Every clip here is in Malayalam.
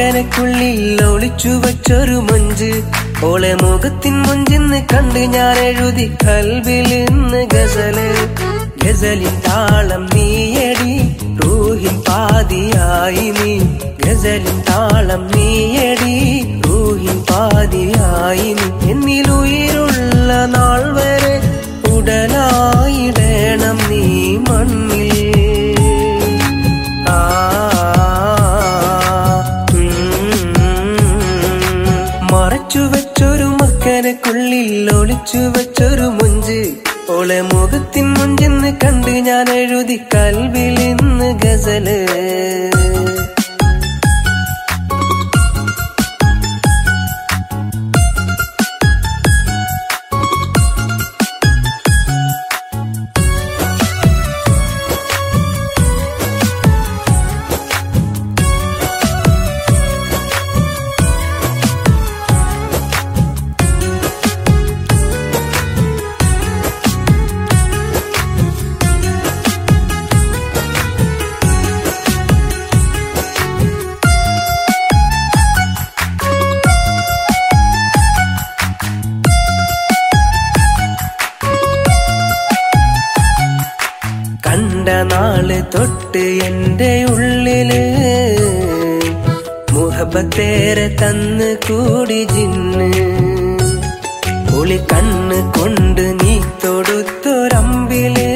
മക്കനക്കുള്ളിൽ ഒളിച്ചു വച്ചൊരു മൊഞ്ച് ഓളെ മുഖത്തിൻ മൊഞ്ചെന്ന് കണ്ട് ഞാൻ എഴുതി കൽവിൽ ഇന്ന് ഗസല് ഗസലിൻ താളം നീയടി റൂഹിൻ പാതിയായി നീ ഗസലിൻ താളം നീയടി റൂഹിൻ പാതിയായി നീ എന്നിലുயிருള്ള നാൾ വരെ ഉടലായിടണം നീ മണ്ണിൽ ആ, ഉം. മറച്ചു വെച്ചൊരു മക്കനക്കുള്ളിൽ ഒളിച്ചു വെച്ചൊരു മുഞ്ച് ഓളെ മുഖത്തിൻ മുഞ്ചെന്ന് കണ്ട് ഞാൻ എഴുതി കൽവിൽ ഇന്ന് ഗസല് കണ്ട നാള് തൊട്ട് എന്റെ ഉള്ളില് മുഹബത്തേറെ തന്ന് കൂടി ജിന്ന് ഒളി കണ്ണ് കൊണ്ട് നീ തൊടുത്തൊരമ്പില്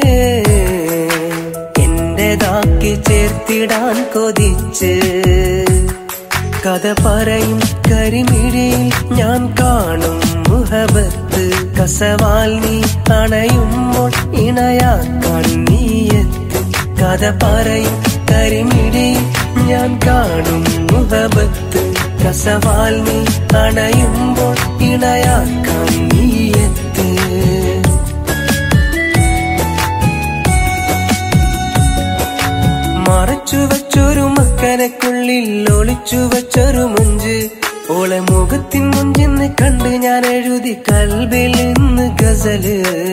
എന്റേതാക്കി ചേർത്തിടാൻ കൊതിച്ച് കഥ പറയും കരിമിഴിയിൽ ഞാൻ കാണും മുഹബത്ത് കസവാൽ നീ അണയുമ്പോൾ ഇണയാക്കാൻ നീയെത്ത് കഥ പറയും കരിമിഴിയിൽ ഞാൻ കാണും മുഹബത്ത് കസവാൽ നീ അണയുമ്പോൾ ഇണയാക്കാൻ നീയെത്ത് മറച്ചു വെച്ചൊരു മക്കനക്കുള്ളിൽ ഒളിച്ചു വെച്ചൊരു മുഞ്ച് ഓളെ മുഖത്തിൻ മുഞ്ചെന്ന് കണ്ട് ഞാൻ എഴുതി കൽബിൽ ഇന്ന് ഗസല്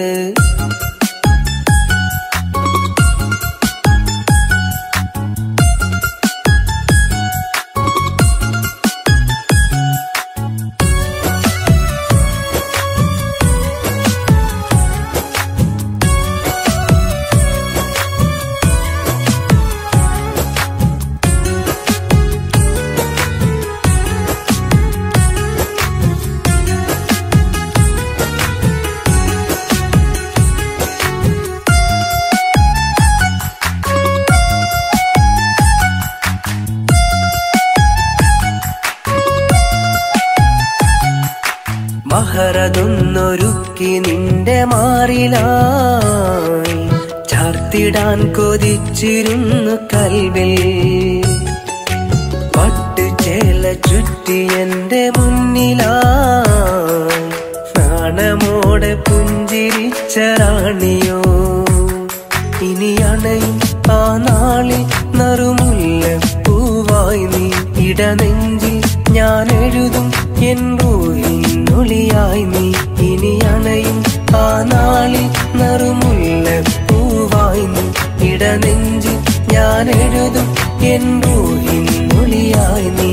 മഹറതൊന്നൊരുക്കി നിന്റെ മാറിലായി ചാർത്തിടാൻ കൊതിച്ചിരുന്നു കൽവിൽ പട്ടുചേല ചുറ്റി എന്റെ മുന്നിലായി നാണമോടെ പുഞ്ചിരിച്ച റാണിയോ ഇനി അണയും ആ നാളിൽ നറുമുല്ല പൂവായി നീ ഇടനെഞ്ചിൽ ഞാൻ എഴുതും എൻ റൂഹിനൊളിയായി നീ ഇനി അണയും ആ നാളിൽ നറുമുല്ല പൂവായി നീ ഇടനെഞ്ചിൽ ഞാൻ എഴുതും എൻ റൂഹിനൊളിയായി നീ